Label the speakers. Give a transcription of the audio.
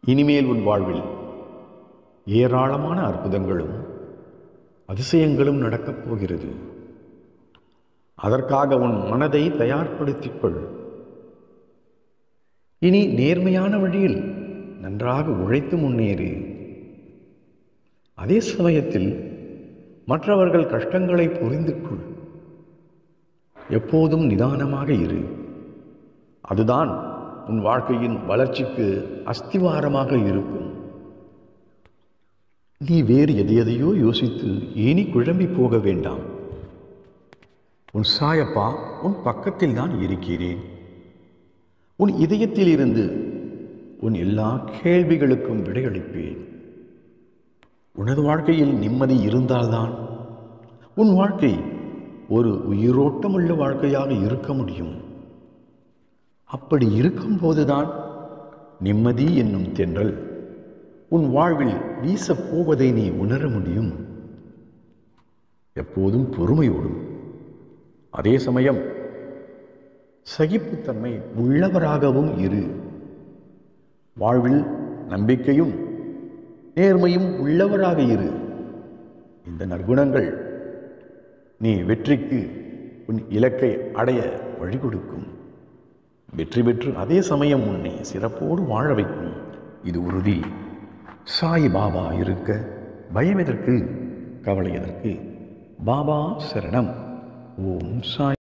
Speaker 1: இனிமேல் உன் வாழ்வில் ஏராளமான அற்புதங்களும் அதிசயங்களும் நடக்கப் போகிறது அதற்காக உன் மனதை தயார்படுத்திக் கொள் இனி நேர்மையான வழியில் நன்றாக உழைத்து முன்னேறு அதே சமயத்தில் மற்றவர்கள் கஷ்டங்களை புரிந்து கொள் எப்போதும் நிதானமாக இரு அதுதான் உன் வாழ்க்கையின் வளர்ச்சிக்கு அஸ்திவாரமாக இருக்கும் நீ வேறு எதையதையோ யோசித்து இனி குழம்பி போக வேண்டாம் உன் சாயப்பா உன் பக்கத்தில் தான் இருக்கிறேன் உன் இதயத்தில் இருந்து உன் எல்லா கேள்விகளுக்கும் விடையளிப்பேன் உனது வாழ்க்கையில் நிம்மதி இருந்தால்தான் உன் வாழ்க்கை ஒரு உயிரோட்டமுள்ள வாழ்க்கையாக இருக்க முடியும் அப்படி இருக்கும்போதுதான் நிம்மதி என்னும் தென்றல் உன் வாழ்வில் வீசப் போவதை நீ உணர முடியும் எப்போதும் பொறுமையோடும் அதே சமயம் சகிப்புத்தன்மை உள்ளவராகவும் இரு வாழ்வில் நம்பிக்கையும் நேர்மையும் உள்ளவராக இரு இந்த நற்குணங்கள் நீ வெற்றிக்கு உன் இலக்கை அடைய வழி கொடுக்கும் வெற்றி பெற்று அதே சமயம் உன்னை சிறப்போடு வாழ வைக்கும் இது உறுதி சாய் பாபா இருக்க பயம் எதற்கு கவலை எதற்கு பாபா சரணம் ஓம் சாய்